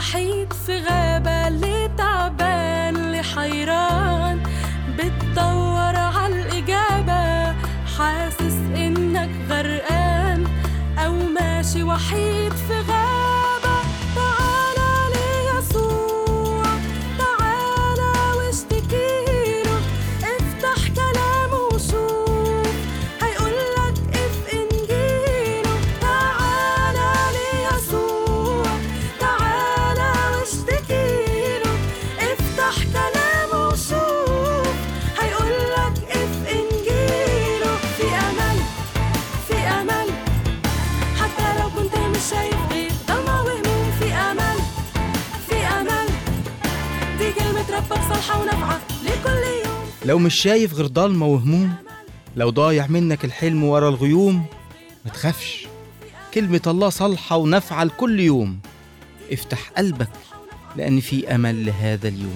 وحيد في غابة اللي تعبان اللي حيران بتدور عالإجابة حاسس إنك غرقان أو ماشي وحيد في غابة تعالى ليسوع تعالى واشتكيله افتح كلامه وشوف هيقولك اف انجيله تعالى ليسوع تعالى واشتكيله افتح كلامه وشوف هيقولك اف انجيله في امل في امل حتى لو كنت مش شايف غير ضلمة وهموم في امل في امل دي كلمة ربك صالحة ونافعة لكل يوم لو مش شايف غير ضلمة وهموم لو ضايع منك الحلم ورا الغيوم ما تخافش كلمة الله صالحة ونافعة لكل يوم افتح قلبك لأن في أمل لهذا اليوم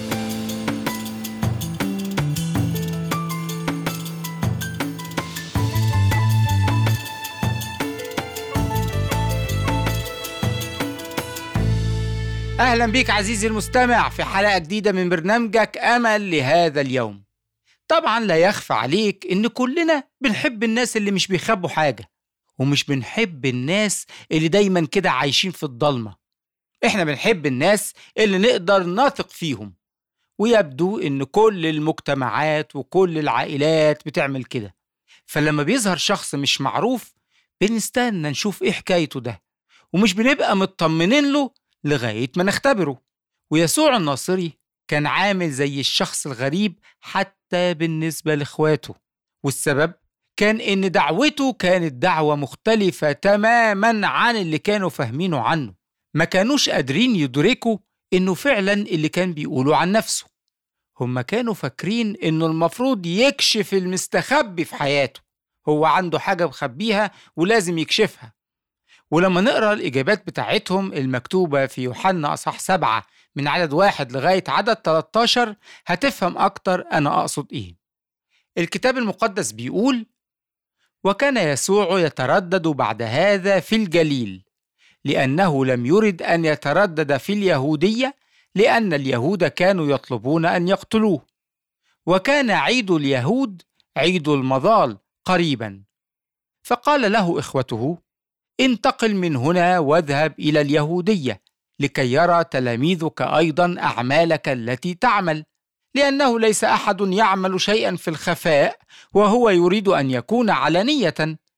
أهلا بيك عزيزي المستمع في حلقة جديدة من برنامجك أمل لهذا اليوم طبعا لا يخفى عليك إن كلنا بنحب الناس اللي مش بيخبوا حاجة ومش بنحب الناس اللي دايما كده عايشين في الضلمة إحنا بنحب الناس اللي نقدر نثق فيهم ويبدو إن كل المجتمعات وكل العائلات بتعمل كده فلما بيظهر شخص مش معروف بنستنى نشوف إيه حكايته ده ومش بنبقى مطمنين له لغاية ما نختبره ويسوع الناصري كان عامل زي الشخص الغريب حتى بالنسبة لإخواته والسبب كان إن دعوته كانت دعوة مختلفة تماما عن اللي كانوا فاهمينه عنه ما كانوش قادرين يدركوا إنه فعلا اللي كان بيقوله عن نفسه هما كانوا فاكرين إنه المفروض يكشف المستخبي في حياته هو عنده حاجة مخبيها ولازم يكشفها ولما نقرا الإجابات بتاعتهم المكتوبة في يوحنا أصح سبعة من عدد واحد لغاية عدد 13 هتفهم أكتر أنا أقصد إيه. الكتاب المقدس بيقول: وكان يسوع يتردد بعد هذا في الجليل، لأنه لم يرد أن يتردد في اليهودية، لأن اليهود كانوا يطلبون أن يقتلوه. وكان عيد اليهود عيد المظال قريبا. فقال له إخوته: انتقل من هنا واذهب الى اليهوديه لكي يرى تلاميذك ايضا اعمالك التي تعمل لانه ليس احد يعمل شيئا في الخفاء وهو يريد ان يكون علانيه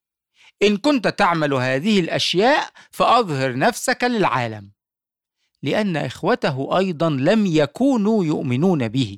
ان كنت تعمل هذه الاشياء فاظهر نفسك للعالم لان اخوته ايضا لم يكونوا يؤمنون به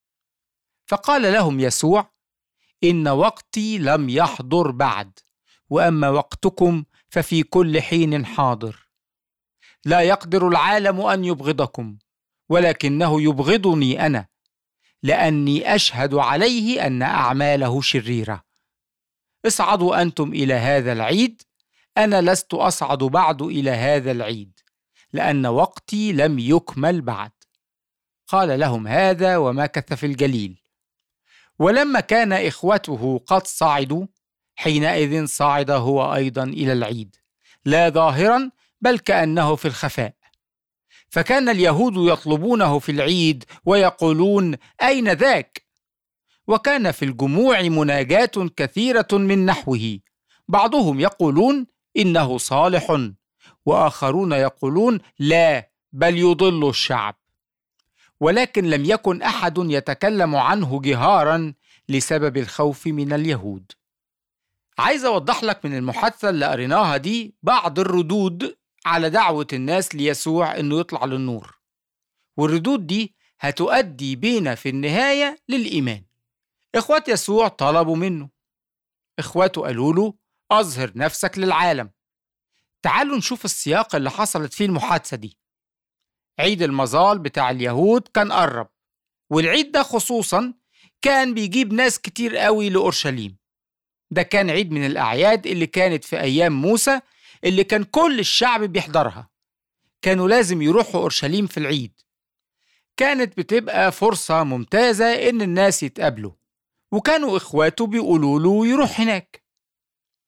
فقال لهم يسوع ان وقتي لم يحضر بعد واما وقتكم ففي كل حين حاضر لا يقدر العالم ان يبغضكم ولكنه يبغضني انا لاني اشهد عليه ان اعماله شريره اصعدوا انتم الى هذا العيد انا لست اصعد بعد الى هذا العيد لان وقتي لم يكمل بعد قال لهم هذا ومكث في الجليل ولما كان اخوته قد صعدوا حينئذ صعد هو ايضا الى العيد لا ظاهرا بل كانه في الخفاء فكان اليهود يطلبونه في العيد ويقولون اين ذاك وكان في الجموع مناجاه كثيره من نحوه بعضهم يقولون انه صالح واخرون يقولون لا بل يضل الشعب ولكن لم يكن احد يتكلم عنه جهارا لسبب الخوف من اليهود عايز اوضح لك من المحادثه اللي قريناها دي بعض الردود على دعوه الناس ليسوع انه يطلع للنور والردود دي هتؤدي بينا في النهايه للايمان اخوات يسوع طلبوا منه اخواته قالوا له اظهر نفسك للعالم تعالوا نشوف السياق اللي حصلت فيه المحادثه دي عيد المظال بتاع اليهود كان قرب والعيد ده خصوصا كان بيجيب ناس كتير قوي لأورشليم ده كان عيد من الأعياد اللي كانت في أيام موسى اللي كان كل الشعب بيحضرها كانوا لازم يروحوا أورشليم في العيد كانت بتبقى فرصة ممتازة إن الناس يتقابلوا وكانوا إخواته بيقولوا له يروح هناك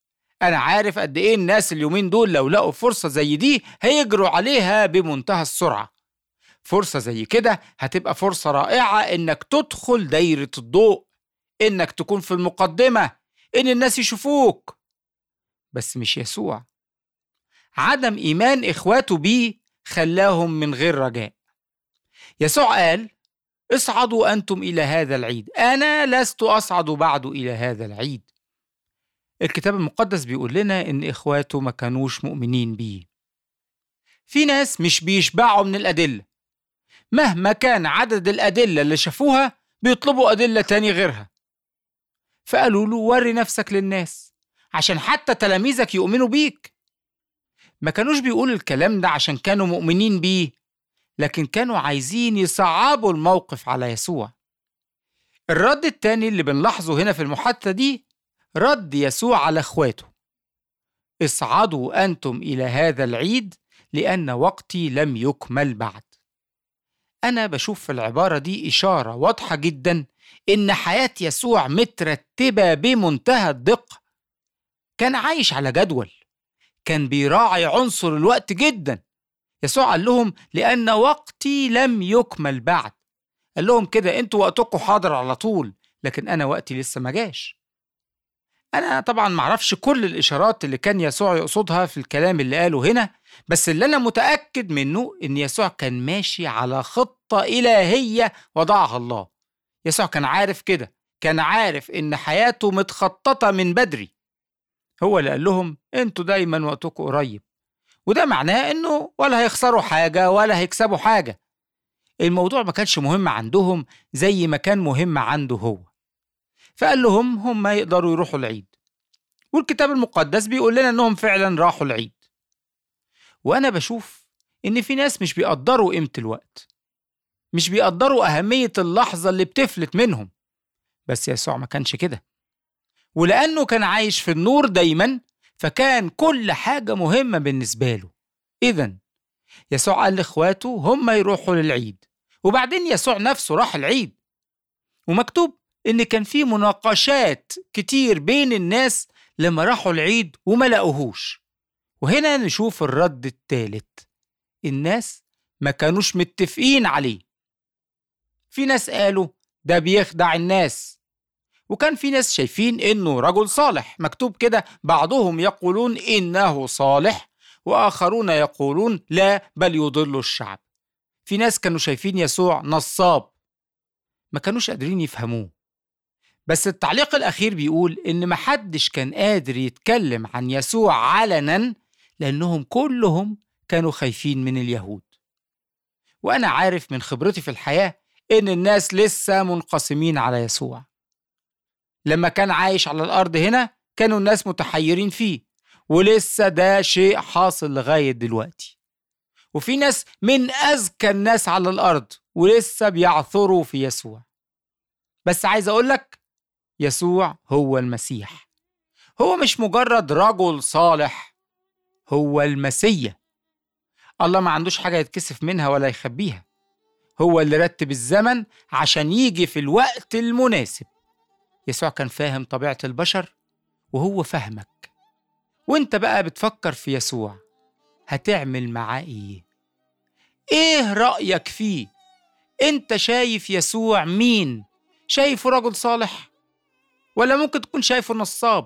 أنا عارف قد إيه الناس اليومين دول لو لقوا فرصة زي دي هيجروا عليها بمنتهى السرعة فرصة زي كده هتبقى فرصة رائعة إنك تدخل دايرة الضوء إنك تكون في المقدمة إن الناس يشوفوك بس مش يسوع عدم إيمان إخواته بيه خلاهم من غير رجاء يسوع قال اصعدوا أنتم إلى هذا العيد أنا لست أصعد بعد إلى هذا العيد الكتاب المقدس بيقول لنا إن إخواته ما كانوش مؤمنين بيه في ناس مش بيشبعوا من الأدلة مهما كان عدد الأدلة اللي شافوها بيطلبوا أدلة تاني غيرها فقالوا له وري نفسك للناس عشان حتى تلاميذك يؤمنوا بيك ما كانوش بيقولوا الكلام ده عشان كانوا مؤمنين بيه لكن كانوا عايزين يصعبوا الموقف على يسوع الرد التاني اللي بنلاحظه هنا في المحادثة دي رد يسوع على اخواته اصعدوا أنتم إلى هذا العيد لأن وقتي لم يكمل بعد أنا بشوف في العبارة دي إشارة واضحة جدا إن حياة يسوع مترتبة بمنتهى الدقة كان عايش على جدول كان بيراعي عنصر الوقت جدا يسوع قال لهم لأن وقتي لم يكمل بعد قال لهم كده انتوا وقتكم حاضر على طول لكن أنا وقتي لسه ما جاش أنا طبعا معرفش كل الإشارات اللي كان يسوع يقصدها في الكلام اللي قاله هنا بس اللي أنا متأكد منه إن يسوع كان ماشي على خطة إلهية وضعها الله يسوع كان عارف كده كان عارف إن حياته متخططة من بدري هو اللي قال لهم انتوا دايما وقتكم قريب وده معناه انه ولا هيخسروا حاجة ولا هيكسبوا حاجة الموضوع ما كانش مهم عندهم زي ما كان مهم عنده هو فقال لهم هم يقدروا يروحوا العيد والكتاب المقدس بيقول لنا انهم فعلا راحوا العيد وانا بشوف ان في ناس مش بيقدروا قيمة الوقت مش بيقدروا أهمية اللحظة اللي بتفلت منهم بس يسوع ما كانش كده ولأنه كان عايش في النور دايما فكان كل حاجة مهمة بالنسبة له إذا يسوع قال لإخواته هم يروحوا للعيد وبعدين يسوع نفسه راح العيد ومكتوب إن كان في مناقشات كتير بين الناس لما راحوا العيد وما لقوهوش وهنا نشوف الرد الثالث الناس ما كانوش متفقين عليه في ناس قالوا ده بيخدع الناس وكان في ناس شايفين انه رجل صالح مكتوب كده بعضهم يقولون انه صالح واخرون يقولون لا بل يضل الشعب في ناس كانوا شايفين يسوع نصاب ما كانوش قادرين يفهموه بس التعليق الاخير بيقول ان محدش كان قادر يتكلم عن يسوع علنا لانهم كلهم كانوا خايفين من اليهود وانا عارف من خبرتي في الحياه ان الناس لسه منقسمين على يسوع لما كان عايش على الأرض هنا كانوا الناس متحيرين فيه ولسه ده شيء حاصل لغاية دلوقتي وفي ناس من أذكى الناس على الأرض ولسه بيعثروا في يسوع بس عايز أقولك يسوع هو المسيح هو مش مجرد رجل صالح هو المسيح الله ما عندوش حاجة يتكسف منها ولا يخبيها هو اللي رتب الزمن عشان يجي في الوقت المناسب يسوع كان فاهم طبيعة البشر وهو فاهمك وانت بقى بتفكر في يسوع هتعمل معاه ايه ايه رأيك فيه انت شايف يسوع مين شايفه رجل صالح ولا ممكن تكون شايفه نصاب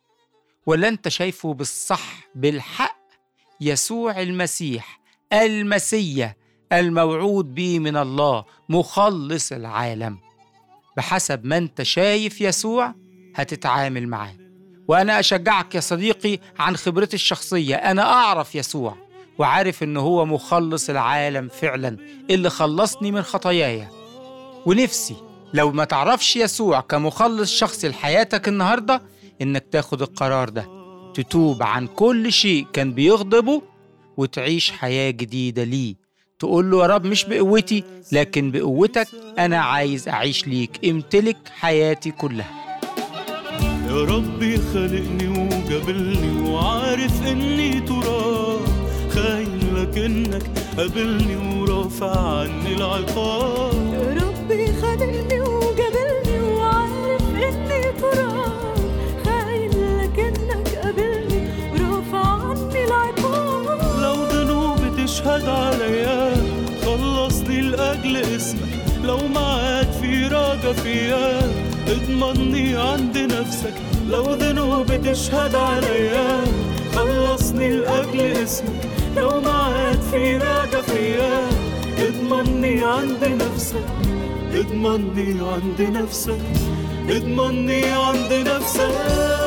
ولا انت شايفه بالصح بالحق يسوع المسيح المسيح الموعود به من الله مخلص العالم بحسب ما انت شايف يسوع هتتعامل معاه وانا اشجعك يا صديقي عن خبرتي الشخصيه انا اعرف يسوع وعارف انه هو مخلص العالم فعلا اللي خلصني من خطاياي ونفسي لو ما تعرفش يسوع كمخلص شخصي لحياتك النهارده انك تاخد القرار ده تتوب عن كل شيء كان بيغضبه وتعيش حياه جديده ليه تقول له يا رب مش بقوتي لكن بقوتك أنا عايز أعيش ليك امتلك حياتي كلها يا ربي خلقني وجابلني وعارف اني تراب خاين لكنك قابلني ورافع عني العقاب يا ربي خلقني وجابلني وعارف اني تراب خاين لكنك قابلني لو معاك في راجة فيا اضمني عند نفسك لو ذنوب تشهد عليا خلصني لأجل اسمك لو معاك في راجة فيا اضمني عند نفسك اضمني عند نفسك اضمني عند نفسك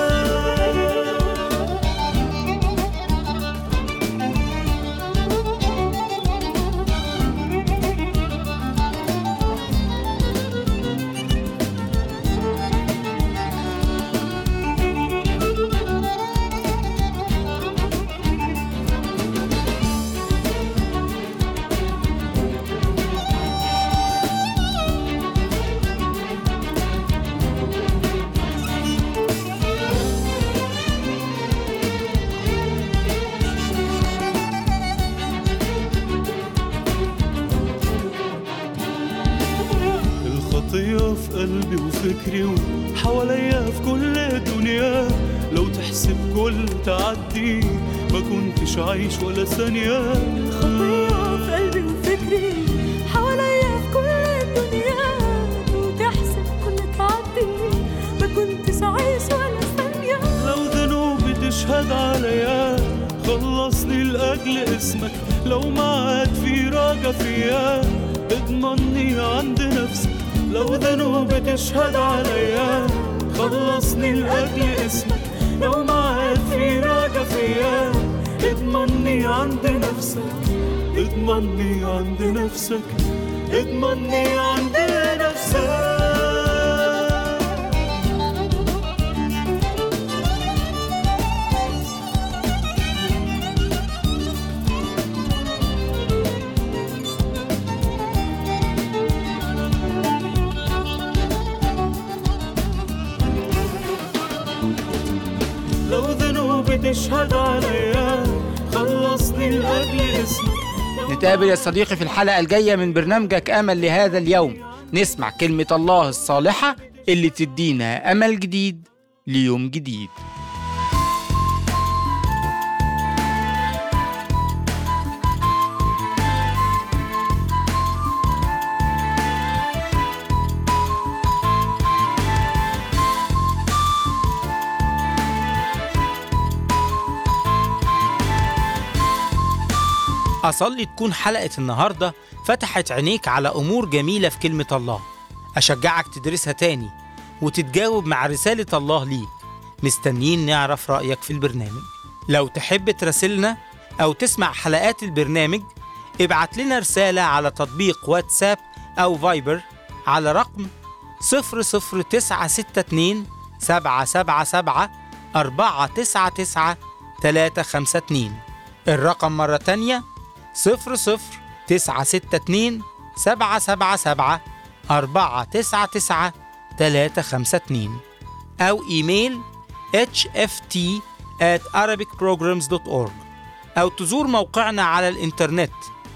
الخطية في قلبي وفكري وحواليا في كل الدنيا لو تحسب كل تعدي ما كنتش عايش ولا ثانية خطية في قلبي وفكري حواليا في كل الدنيا وتحسب كل تعدي ما كنتش عايش ولا ثانية لو ذنوبي تشهد عليا خلصني لأجل اسمك لو معاك في راجة فيا اضمني عند نفسك لو ذنوبي تشهد عليا خلصني لأجل اسمك لو معاك في راجة فيا اضمني عند نفسك اضمني عند نفسك اضمني عند نفسك لو ذنوبي تشهد عليا خلصني لأجل اسمك نتقابل يا صديقي في الحلقة الجاية من برنامجك أمل لهذا اليوم نسمع كلمة الله الصالحة اللي تدينا أمل جديد ليوم جديد أصلي تكون حلقة النهاردة فتحت عينيك على أمور جميلة في كلمة الله أشجعك تدرسها تاني وتتجاوب مع رسالة الله ليك مستنيين نعرف رأيك في البرنامج لو تحب تراسلنا أو تسمع حلقات البرنامج ابعت لنا رسالة على تطبيق واتساب أو فايبر على رقم 00962 777 499 352 الرقم مرة تانية صفر صفر تسعة ستة اتنين سبعة سبعة سبعة أربعة تسعة تسعة تلاتة خمسة اتنين أو إيميل hft at arabicprograms.org أو تزور موقعنا على الإنترنت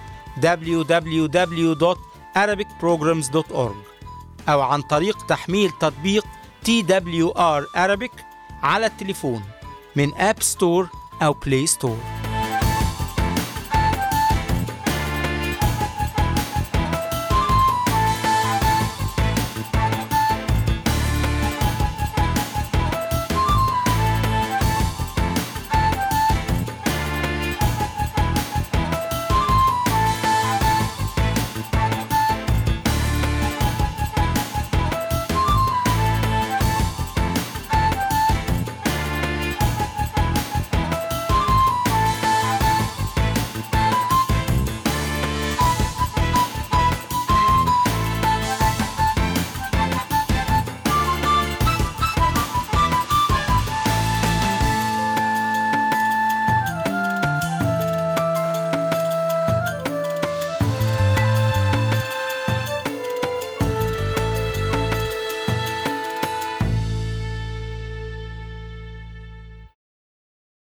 www.arabicprograms.org أو عن طريق تحميل تطبيق TWR Arabic على التليفون من أب ستور أو بلاي ستور